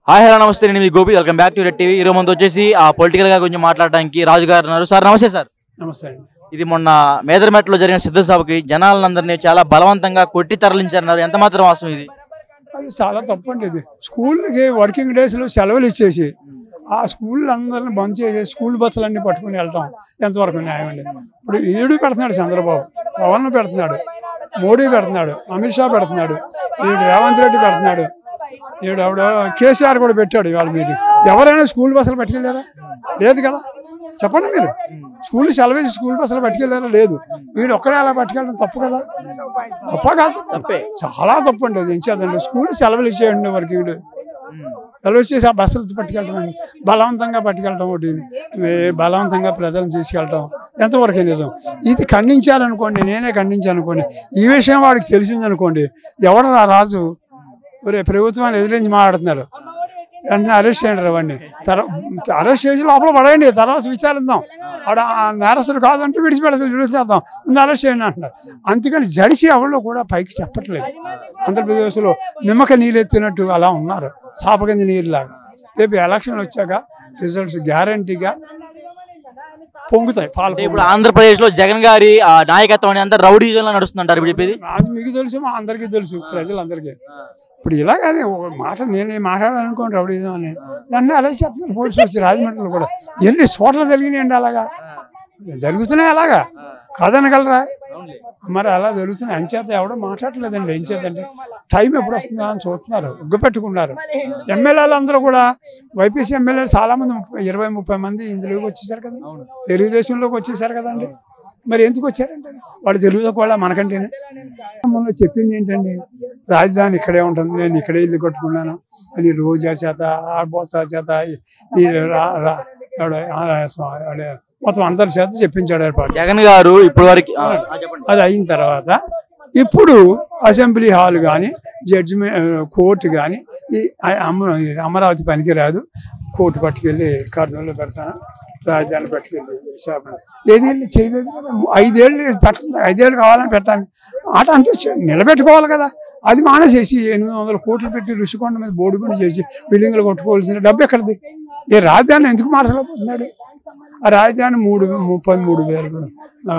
Hi hello నమస్తే నేను మీ Gopi welcome back to red TV ఈరోజు మనతో వచ్చేసి ఆ పొలిటికల్ గా కొంచెం మాట్లాడడానికి రాజు గారు ఉన్నారు సార్ నమస్తే సార్ నమస్తే అండి ఇది మొన్న మేదరమెట్లో జరిగిన సిద్ధ సభకి జనాలందరినీ చాలా బలవంతంగా కొట్టి తరలించారన్నారు ఎంత మాత్రం వాస్తవం ఇది అది చాలా తప్పండి ఇది స్కూల్కి వర్కింగ్ డేస్లో సెలవులు ఇచ్చేసి ఆ స్కూల్ అందరిని బంద్ చేసి స్కూల్ బస్సులన్నీ పట్టుకుని వెళ్ళటం ఎంతవరకు న్యాయం అండి ఇప్పుడు ఈడు పెడుతున్నాడు చంద్రబాబు పవన్ పెడుతున్నాడు మోడీ పెడుతున్నాడు అమిత్ షా పెడుతున్నాడు ఈడు రేవంత్ రెడ్డి పెడుతున్నాడు ఈడు ఆవిడ కేసీఆర్ కూడా పెట్టాడు ఇవాళ మీటింగ్ ఎవరైనా స్కూల్ బస్సులు పట్టుకెళ్ళారా లేదు కదా చెప్పండి మీరు స్కూల్ సెలవు స్కూల్ బస్సులు పట్టుకెళ్ళారా లేదు వీడు ఒక్కడే అలా పట్టుకెళ్ళడం తప్పు కదా తప్ప కాదు తప్పే చాలా తప్పు అండి అది ఏం చేద్దండి స్కూల్ సెలవులు ఇచ్చేయండి వరకు వీడు సెలవు ఇచ్చేసి ఆ బస్సులు పట్టుకెళ్ళటం అండి బలవంతంగా పట్టుకెళ్ళటం ఒకటి ఏ బలవంతంగా ప్రజలను తీసుకెళ్ళటం ఎంతవరకు నిజం ఇది ఖండించాలనుకోండి నేనే ఖండించాలనుకోండి ఈ విషయం వాడికి తెలిసిందనుకోండి ఎవరు రా రాజు ఒరే ప్రభుత్వాన్ని ఎదిరించి మాట్లాడుతున్నారు వెంటనే అరెస్ట్ చేయండి అవన్నీ తర్వాత అరెస్ట్ చేసి లోపల పడేయండి తర్వాత విచారిద్దాం ఆడ ఆ నేరస్తుడు కాదంటే విడిచిపెడతాం విడిచిపెడతాం ముందు అరెస్ట్ చేయండి అంటున్నారు అందుకని జడిసి ఎవరిలో కూడా పైకి చెప్పట్లేదు ఆంధ్రప్రదేశ్లో నిమ్మక నీళ్ళు ఎత్తినట్టు అలా ఉన్నారు సాపకింది నీరులాగా రేపు ఎలక్షన్ వచ్చాక రిజల్ట్స్ గ్యారంటీగా పొంగుతాయి పాలు అంటే ఇప్పుడు ఆంధ్రప్రదేశ్ లో జగన్ గారి ఆ నాయకత్వం అనేది అంతా రౌడీజం లో నడుస్తుంటారు ఇప్పుడు చెప్పేది అది మీకు తెలుసు మా అందరికీ తెలుసు ప్రజలందరికీ ఇప్పుడు ఇలాగని ఒక మాట నేను మాట్లాడాలనుకోండి రౌడీ అని దాన్ని అరెస్ట్ చేస్తున్నారు పోలీసులు వచ్చి రాజమండ్రిలో కూడా ఎన్ని చోట్ల జరిగినాయండి అలాగా జరుగుతున్నాయి అలాగా కాదనగలరా మరి అలా జరుగుతున్నాయి అంచేత ఎవడో మాట్లాడలేదండి ఏం చేద్దంటే టైం ఎప్పుడు వస్తుందా అని చూస్తున్నారు ఉగ్గు పెట్టుకున్నారు ఎమ్మెల్యేలు అందరూ కూడా వైపీసీ ఎమ్మెల్యేలు చాలా మంది ముప్పై ఇరవై ముప్పై మంది ఇందులోకి వచ్చేసారు కదా తెలుగుదేశంలోకి వచ్చేసారు కదండి మరి ఎందుకు వచ్చారంటే వాళ్ళు తెలుగులో కూడా మనకంటేనే మొన్న చెప్పింది ఏంటండి రాజధాని ఇక్కడే ఉంటుంది నేను ఇక్కడే ఇల్లు కట్టుకున్నాను అని రోజా చేత ఆర్బోసా చేత ఈ రా- రా- ఎవడ- ఆ స్వా- ఆడ మొత్తం అందరి చేత చెప్పించాడు ఏర్పాటు జగన్ గారు ఇప్పుడు వరకు ఆ, ఆ, చెప్పండి అది అయిన తర్వాత ఇప్పుడు అసెంబ్లీ హాల్ కానీ జడ్జిమెంట్ కోర్టు కానీ ఈ అ- అమ- ఇది అమరావతి పనికి రాదు కోర్టు పట్టుకెళ్ళి కర్నూలులో పెడతాను రాజధాని పట్టుకెళ్ళి విశాఖపట్నం ఏదేళ్ళు చేయలేదు కదా ఐదేళ్ళు పెట్ట ఐదేళ్ళు కావాలని పెట్టాలి ఆట అంటే చ- నిలబెట్టుకోవాలి కదా అది మానేసేసి ఎనిమిది వందల కోట్లు పెట్టి ఋషికొండ మీద బోర్డు చేసి బిల్డింగ్లు కొట్టుకోవాల్సిన డబ్బు ఎక్కడిది ఏ రాజధాని ఎందుకు మార్చలేకపోతున్నాడు ఆ రాజధాని మూడు ముప్పై మూడు వేలు ఆ,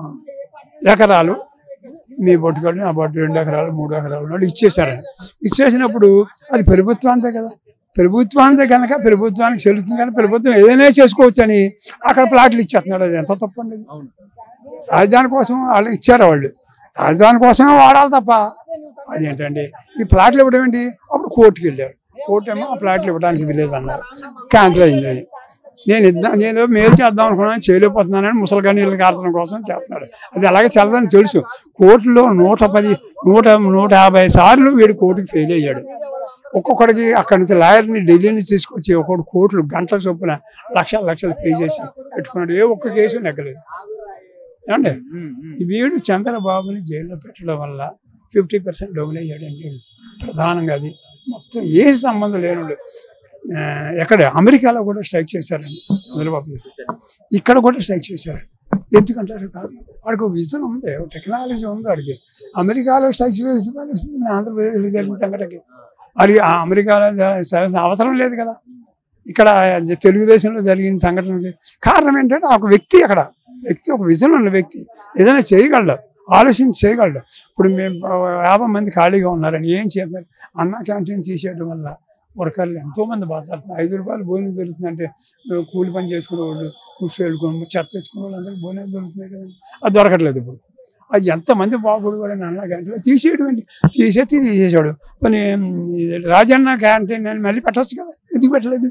ఎకరాలు మీ బొట్టుకొని ఆ బొట్టు రెండు ఎకరాలు మూడు ఎకరాలు వాళ్ళు ఇచ్చేసారు ఇచ్చేసినప్పుడు అది ప్రభుత్వాంతే కదా ప్రభుత్వాంతే కనుక ప్రభుత్వానికి చెల్లుతుంది కానీ ప్రభుత్వం ఏదైనా చేసుకోవచ్చు అని అక్కడ ప్లాట్లు ఇచ్చేస్తున్నాడు అది ఎంత తప్పండి అది? రాజధాని కోసం వాళ్ళు ఇచ్చారు వాళ్ళు రాజధాని కోసమే వాడాలి తప్ప అదేంటండి ఈ ప్లాట్లు ఇవ్వడం ఏంటి అప్పుడు కోర్టుకి వెళ్ళారు కోర్టు ఏమో ఆ ప్లాట్లు ఇవ్వడానికి వీలేదు అన్నారు క్యాన్సిల్ అయింది అది నేను ఇద్దాం నేను మేలు చేద్దాం అనుకున్నాను చేయలేకపోతున్నానని ముసలిగా నీళ్ళు కార్చడం కోసం చేస్తున్నాడు అది అలాగే చల్లదని తెలుసు కోర్టులో నూట పది నూట నూట యాభై సార్లు వీడు కోర్టుకి ఫెయిల్ అయ్యాడు ఒక్కొక్కడికి అక్కడి నుంచి లాయర్ని ఢిల్లీ నుంచి తీసుకొచ్చి ఒక్కొక్కటి కోట్లు గంటల చొప్పున లక్షల లక్షలు పే చేసి పెట్టుకున్నాడు ఏ ఒక్క కేసు నెగ్గలేదు ఏమండి ఈ వీడు చంద్రబాబుని జైల్లో పెట్టడం వల్ల ఫిఫ్టీ పర్సెంట్ డౌన్ అయ్యాడండి వీడు. ప్రధానంగా అది మొత్తం ఏ సంబంధం లేనుడు ఆ, ఎక్కడ అమెరికాలో కూడా స్ట్రైక్ చేశారండి చంద్రబాబు గారు. ఇక్కడ కూడా స్ట్రైక్ చేశారండి ఎందుకంటారు కాదు వాడికి ఒక విజన్ ఉంది ఒక టెక్నాలజీ ఉంది వాడికి అమెరికాలో స్ట్రైక్ చేసి పరిస్థితి ఆంధ్రప్రదేశ్లో జరిగిన సంఘటనకి మరి ఆ అమెరికాలో జ- చేయాల్సిన అవసరం లేదు కదా ఇక్కడ జ- తెలుగుదేశంలో జరిగిన సంఘటనకి కారణం ఏంటంటే ఆ ఒక వ్యక్తి అక్కడ వ్యక్తి ఒక విజన్ ఉన్న వ్యక్తి ఏదైనా చేయగలడు ఆలోచించి చేయగలడు ఇప్పుడు మేము ఆ, యాభై మంది ఖాళీగా ఉన్నారని ఏం చేద్దాం అన్న క్యాంటీన్ తీసేయడం వల్ల వర్కర్లు ఎంతో మంది బాధపడుతున్నారు ఐదు రూపాయలు భోజనం దొరుకుతుందంటే ఆ, కూలి పని చేసుకునే వాళ్ళు కూర్చో వెళ్ళుకుని చెత్త తెచ్చుకునే వాళ్ళు అందరికీ భోజనం దొరుకుతున్నాయి కదండి అది దొరకట్లేదు ఇప్పుడు అది ఎంతమంది బాగుపడవారని అన్న క్యాంటీన్లో తీసేయడం ఏంటి తీసేసి తీసేసాడు కొన్ని ఇది రాజన్న క్యాంటీన్ అని మళ్ళీ పెట్టచ్చు కదా ఎందుకు పెట్టలేదు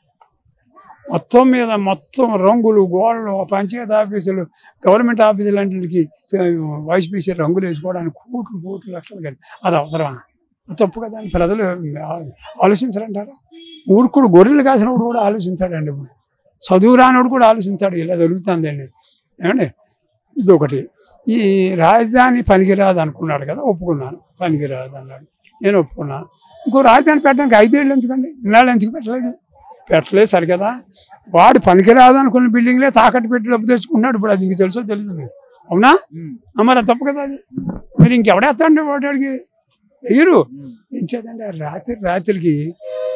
మొత్తం మీద మొత్తం రంగులు గోడలు పంచాయతీ ఆఫీసులు గవర్నమెంట్ ఆఫీసులు అన్నింటికి వైస్ పీసీ రంగులు వేసుకోవడానికి కోట్లు కోట్లు లక్షలు కానీ అది అవసరమా అది తప్పు కదా అని ప్రజలు ఆ- ఆలోచించరంటారా ఊరుకుడు గొర్రెలు కాసినప్పుడు కూడా ఆలోచించాడండి ఇప్పుడు చదువు రానోడు కూడా ఆలోచించాడు ఇలా జరుగుతుందండి ఏమండి ఇది ఒకటి ఈ రాజధాని పనికిరాదు అనుకున్నాడు కదా ఒప్పుకున్నాను పనికిరాదు అన్నాడు నేను ఒప్పుకున్నాను ఇంకో రాజధాని పెట్టడానికి ఐదేళ్ళు ఎందుకండి ఇన్నాళ్ళు ఎందుకు పెట్టలేదు పెట్టలేదు సరి కదా వాడు పనికిరాదు అనుకున్న బిల్డింగ్లే తాకట్టు పెట్టి డబ్బు తెచ్చుకున్నాడు ఇప్పుడు అది మీకు తెలుసో తెలియదు మీకు అవునా ఆ, మరి అది తప్పు కదా అది మీరు ఇంకెవడేస్తాండి వాడికి వెయ్యరు ఏం చేద్దండి ఆ రాత్రి రాత్రికి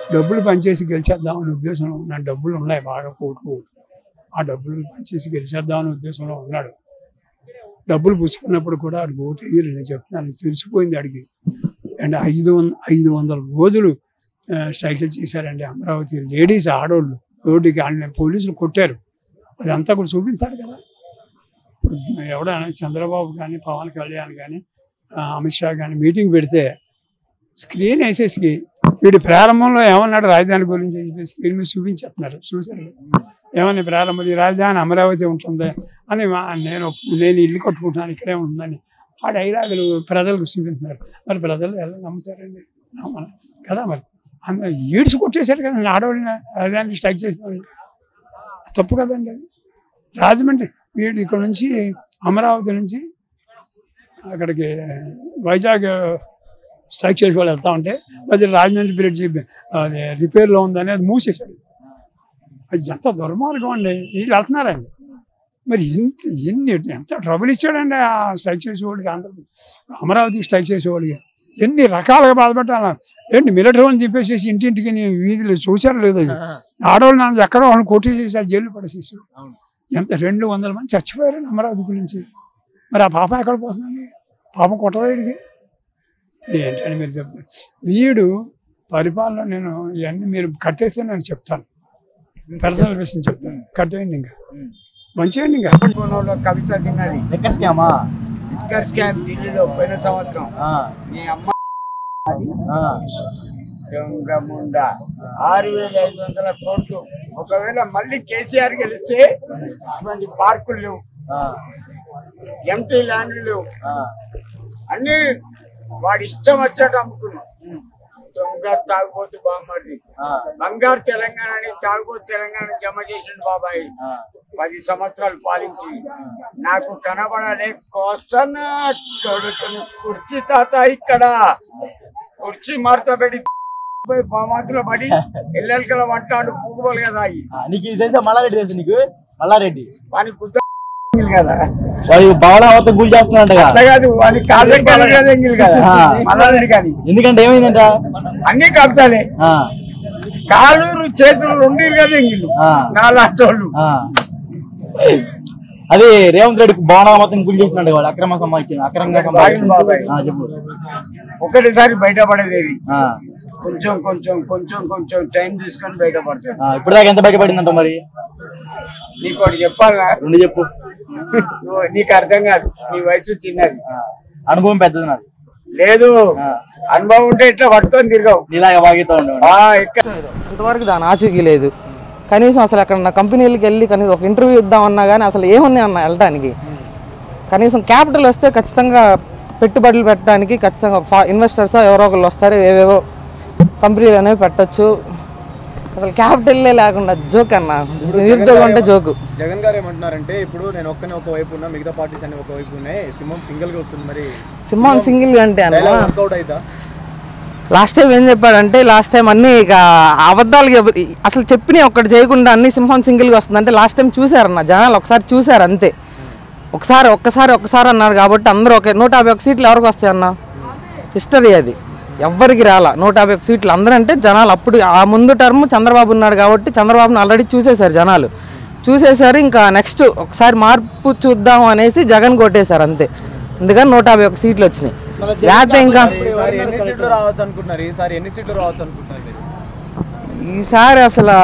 డబ్బులు పనిచేసి గెలిచేద్దామనే ఉద్దేశంలో ఉన్నాడు డబ్బులు ఉన్నాయి బాగా కోట్లు ఆ డబ్బులు పనిచేసి గెలిచేద్దామనే ఉద్దేశంలో ఉన్నాడు డబ్బులు పుచ్చుకున్నప్పుడు కూడా ఆడికి ఓటు వేయరు నేను చెప్తున్నాను తెలిసిపోయింది అడిగి అండ్ ఐదు వంద ఐదు వందల రోజులు ఆ, స్ట్రైకులు చేశారండి అమరావతి లేడీస్ ఆడోళ్ళు రోడ్డుకి వాళ్ళని పోలీసులు కొట్టారు అదంతా కూడా చూపించాడు కదా ఇప్పుడు ఎవడైనా చంద్రబాబు కానీ పవన్ కళ్యాణ్ కానీ ఆ, అమిత్ షా కానీ మీటింగ్ పెడితే స్క్రీన్ వేసేసి వీడి ప్రారంభంలో ఏమన్నాడు రాజధాని గురించి అని చెప్పి స్క్రీన్ మీద చూపించేస్తున్నారు చూశారు ఏమని ప్రారంభం ఈ రాజధాని అమరావతి ఉంటుంది అని మా- నేను నేను ఇల్లు కట్టుకుంటున్నాను ఇక్కడే ఉంటుందని ఆ డైలాగులు ప్రజలకు చూపిస్తున్నారు మరి ప్రజలు ఎలా నమ్ముతారండి నమ్మరు కదా మరి అంత ఈడ్చి కొట్టేశారు కదండి ఆడవాళ్ళని రాజధానికి స్ట్రైక్ చేసిన వాళ్ళని తప్పు కదండి అది రాజమండ్రి వీడు ఇక్కడ నుంచి అమరావతి నుంచి అక్కడికి వైజాగ్ స్ట్రైక్ చేసి వాళ్ళు వెళ్తా ఉంటే అది రాజమండ్రి బ్రిడ్జ్ అది రిపేర్లో ఉందని అది మూసేశాడు అది ఎంత దుర్మార్గం అండి వీళ్ళు వెళ్తున్నారండి మరి ఎంత ఎన్ని ఎంత ట్రబుల్ ఇచ్చాడండి ఆ స్ట్రైక్ చేసేవాడికి ఆంధ్రప్రదేశ్ అమరావతికి స్ట్రైక్ చేసేవాడికి ఎన్ని రకాలుగా బాధపెట్టాలి ఏంటి మిలిటరీ వాళ్ళని చెప్పేసి ఇంటింటికి నీ వీధులు చూసారు లేదు అది ఆడవాళ్ళు నాకు ఎక్కడో వాళ్ళని కొట్టేసేసి ఆ జైలు పడేసేసాడు అవును. ఎంత రెండు వందల మంది చచ్చిపోయారండి అమరావతి గురించి మరి ఆ పాప ఎక్కడ పోతుందండి పాపం కొట్టదా వీడికి ఏంటని మీరు చెప్తారు వీడు పరిపాలన నేను ఇవన్నీ మీరు కట్టేస్తే నేను చెప్తాను పర్సనల్ విషయం చెప్తాను కట్టేయండి ఇంకా మంచియండి ఇంకా కోనంలో కవిత తిన్నది లెక్క స్కామా లిక్కర్ స్కామ్ ఢిల్లీలో పోయిన సంవత్సరం ఆ, మీ అమ్మ ఆ, దొంగముండ ఆరు వేల ఐదు వందల కోట్లు ఒకవేళ మళ్ళీ కేసీఆర్ గెలిస్తే ఇటువంటి పార్కులు లేవు ఆ, ఎంటీ ల్యాండ్లు లేవు ఆ. అన్ని వాడి ఇష్టం వచ్చాడు అమ్ముకున్నాం దొంగ తాగుబోతు బామ్మది ఆ, బంగారు తెలంగాణ అని తాగుబోతు తెలంగాణ జమ చేసిండు బాబాయ్ ఆ. పది సంవత్సరాలు పాలించి నాకు కనబడలే కోసన కొడుకును కుర్చీ తాత ఇక్కడ కుర్చీ మార్త పెడి పోయి బామాతులో పడి ఎల్లెలకల వంటాడు పువ్వులు కదా అవి ఆ, నీకు ఇది తెలుసా మల్లారెడ్డి తెలుసు నీకు మల్లారెడ్డి వాని కుద్ద కదా వాడు భవన అవత గురి చేస్తున్నాడంట అట్లా కాదు వాని కాళ్ళు కదా ఎంగిల్ కదా ఆ. మల్లారెడ్డి కానీ ఎందుకంటే ఏమైందంట అన్ని కబ్జాలే ఆ, కాళ్ళు చేతులు రెండు కదా ఎంగిల్ ఆ. నాలాంటోళ్ళు ఆ. అది రేవంత్ రెడ్డి భవన మొత్తం గురి చేస్తున్నాడు వాడు అక్రమ సంపాదించిన అక్రమంగా సంపాదించిన బాబాయ్. ఆ, చెప్పు ఒకటిసారి బయటపడేది ఆ, కొంచెం కొంచెం కొంచెం కొంచెం టైం తీసుకొని బయటపడతాడు ఆ, ఇప్పటిదాకా ఎంత బయటపడిందంట మరి నీకు ఒకటి చెప్పాలా రెండు చెప్పు నువ్వు నీకు అర్థం కాదు నీ వయసు చిన్నది ఆ, అనుభవం పెద్దది నాది లేదు ఆ. అనుభవం ఉంటే ఇట్లా పట్టుకొని తిరగవు నీలాగా వాగితా ఉండేవాడు ఆ, ఎక్కడ ఇంతవరకు దాని ఆచూకీ లేదు కనీసం అసలు అక్కడ నా కంపెనీలకి వెళ్ళి కనీసం ఒక ఇంటర్వ్యూ ఇద్దామన్నా కానీ అసలు ఏమున్నాయి అన్న వెళ్ళడానికి కనీసం క్యాపిటల్ వస్తే ఖచ్చితంగా పెట్టుబడులు పెట్టడానికి ఖచ్చితంగా ఫా ఇన్వెస్టర్స్ ఎవరో ఒకళ్ళు వస్తారు ఏవేవో కంపెనీలు అనేవి పెట్టొచ్చు అసలు క్యాపిటల్లే లేకుండా జోక్ అన్న నిరుద్యోగం అంటే జోకు జగన్ గారు ఏమంటున్నారంటే ఇప్పుడు నేను ఒక్కనే ఒక వైపు ఉన్నా మిగతా పార్టీస్ అన్ని ఒక వైపు ఉన్నాయి సింహం సింగిల్ గా వస్తుంది మరి సింహాన్ సింగిల్ అంటే అన్న డైలాగ్ వర్కౌట్ అవుతా లాస్ట్ టైం ఏం చెప్పాడంటే లాస్ట్ టైం అన్ని ఇక అబద్ధాలు చెప్ప- అసలు చెప్పిన ఒక్కటి చేయకుండా అన్ని సింహం సింగిల్గా వస్తుంది అంటే లాస్ట్ టైం చూసారన్న జనాలు ఒకసారి చూసారు అంతే ఒకసారి ఒక్కసారి ఒక్కసారి అన్నారు కాబట్టి అందరూ ఒకే నూట యాభై ఒక సీట్లు ఎవరికి వస్తాయి అన్న హిస్టరీ అది ఎవ్వరికి రాలా నూట యాభై ఒక సీట్లు అందరూ అంటే జనాలు అప్పుడు ఆ ముందు టర్మ్ చంద్రబాబు ఉన్నాడు కాబట్టి చంద్రబాబుని ఆల్రెడీ చూసేశారు జనాలు చూసేశారు ఇంకా నెక్స్ట్ ఒకసారి మార్పు చూద్దాం అనేసి జగన్ కొట్టేశారు అంతే అందుకని నూట యాభై ఒక సీట్లు వచ్చినాయి లేకపోతే ఇంకా ఈసారి ఎన్ని సీట్లు రావచ్చు అనుకుంటున్నారు ఈసారి ఎన్ని సీట్లు రావచ్చు అనుకుంటున్నారు మీరు? ఈసారి అసలు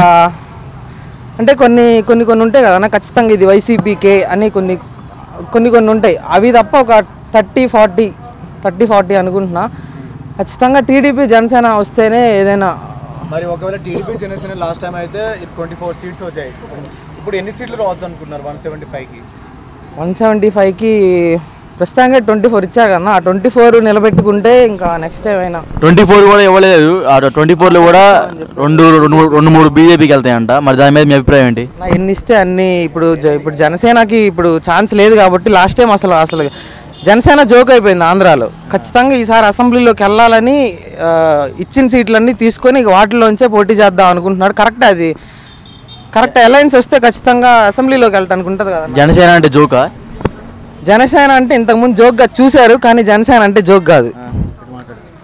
అంటే కొన్ని కొన్ని కొన్ని ఉంటాయి కదా ఖచ్చితంగా ఇది వైసీపీకే అని కొన్ని కొన్ని కొన్ని ఉంటాయి అవి తప్ప ఒక థర్టీ ఫార్టీ థర్టీ ఫార్టీ అనుకుంటున్నా ఖచ్చితంగా టీడీపీ జనసేన వస్తేనే ఏదైనా మరి ఒకవేళ టీడీపీ జనసేన లాస్ట్ టైం అయితే ట్వంటీ ఫోర్ సీట్స్ వచ్చాయి ఇప్పుడు ఎన్ని సీట్లు రావచ్చు అనుకుంటున్నారు వన్ సెవెంటీ ఫైవ్ కి వన్ సెవెంటీ ఫైవ్కి ప్రస్తుతానికి ట్వంటీ ఫోర్ ఇచ్చారు కదా ఆ ట్వంటీ ఫోర్ నిలబెట్టుకుంటే ఇంకా నెక్స్ట్ టైం అయినా ట్వంటీ ఫోర్ కూడా ఇవ్వలేదు ఆ ట్వంటీ ఫోర్ లో కూడా రెండు రెండు మూడు- రెండు మూడు బీజేపీకి వెళ్తాయంట మరి దాని మీద మీ అభిప్రాయం ఏంటి నా ఎన్ని ఇస్తే అన్ని ఇప్పుడు జ- ఇప్పుడు జనసేనకి ఇప్పుడు ఛాన్స్ లేదు కాబట్టి లాస్ట్ టైం అసలు అసలు జనసేన జోక్ అయిపోయింది ఆంధ్రాలో ఖచ్చితంగా ఈసారి అసెంబ్లీలోకి వెళ్ళాలని ఆ, ఇచ్చిన సీట్లన్నీ తీసుకొని ఇక వాటిలోంచే పోటీ చేద్దాం అనుకుంటున్నాడు కరెక్ట్ అది కరెక్ట్ అలయన్స్ వస్తే ఖచ్చితంగా అసెంబ్లీలోకి వెళ్ళటానికి ఉంటుంది కదా జనసేన అంటే జోకా జనసేన అంటే ఇంతకుముందు జోక్గా చూశారు కానీ జనసేన అంటే జోక్ కాదు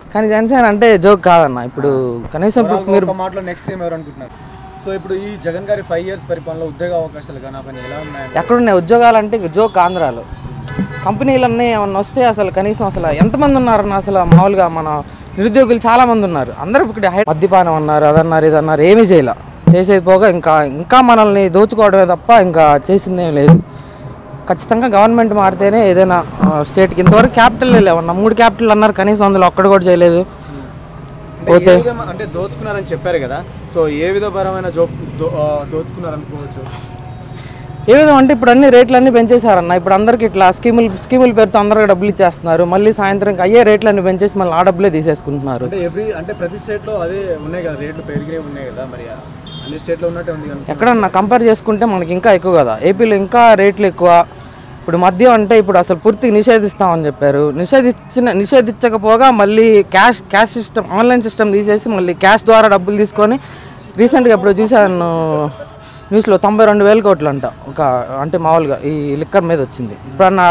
కానీ జనసేన అంటే జోక్ కాదన్న ఇప్పుడు కనీసం ఇప్పుడు Overall గా మీరు ఒక మాటలో నెక్స్ట్ సీఎం ఎవరు అనుకుంటున్నారు సో ఇప్పుడు ఈ జగన్ గారి ఫైవ్ ఇయర్స్ పరిపాలనలో ఉద్యోగ అవకాశాలు కానీ అవన్నీ ఎలా ఉన్నాయంటే ఎక్కడున్నాయి ఉద్యోగాలు అంటే ఇక జోక్ ఆంధ్రాలో కంపెనీలన్నీ ఏమన్నా వస్తే అసలు కనీసం అసలు ఎంతమంది ఉన్నారన్న అసలు మామూలుగా మన నిరుద్యోగులు చాలా మంది ఉన్నారు అందరూ ఇప్పుడు హై- మద్యపానం అన్నారు అదన్నారు ఇదన్నారు ఏమీ చేయాల చేసేది పోగా ఇంకా ఇంకా మనల్ని దోచుకోవడమే తప్ప ఇంకా చేసిందేం లేదు ఖచ్చితంగా గవర్నమెంట్ మారితేనే ఏదైనా ఆ, స్టేట్కి ఇంతవరకు క్యాపిటల్ లేవన్న మూడు క్యాపిటల్ అన్నారు కనీసం అందులో ఒక్కడు కూడా చేయలేదు అంటే ఏ విధమ- అంటే దోచుకున్నారని చెప్పారు కదా సో ఏ విధపరమైన జో దో- ఆ, దోచుకున్నారనుకోవచ్చు ఏ విధం అంటే ఇప్పుడు అన్ని రేట్లు అన్ని పెంచేశారన్న ఇప్పుడు అందరికి ఇట్లా స్కీములు స్కీముల పేరుతో అందరికి డబ్బులు ఇచ్చేస్తున్నారు మళ్ళీ సాయంత్రం అయ్యే రేట్లు అన్ని పెంచేసి మళ్ళీ ఆ డబ్బులే తీసేసుకుంటున్నారు అంటే ఎవ్రీ అంటే ప్రతి స్టేట్లో అదే ఉన్నాయి కదా రేట్లు పెరిగినవి ఉన్నాయి కదా మరి అన్ని స్టేట్లో ఉన్నట్టే ఉంది కదా ఎక్కడన్నా కంపేర్ చేసుకుంటే మనకి ఇంకా ఎక్కువ కదా ఏపీలో ఇంకా రేట్లు ఎక్కువ ఇప్పుడు మద్యం అంటే ఇప్పుడు అసలు పూర్తిగా నిషేధిస్తామని చెప్పారు నిషేధించిన నిషేధించకపోగా మళ్ళీ cash cash system online system తీసేసి మళ్ళీ క్యాష్ ద్వారా డబ్బులు తీసుకొని రీసెంట్గా ఇప్పుడు చూశాను న్యూస్లో తొంభై రెండు వేల కోట్లు అంట ఒక అంటే మామూలుగా ఈ లిక్కర్ మీద వచ్చింది ఇప్పుడు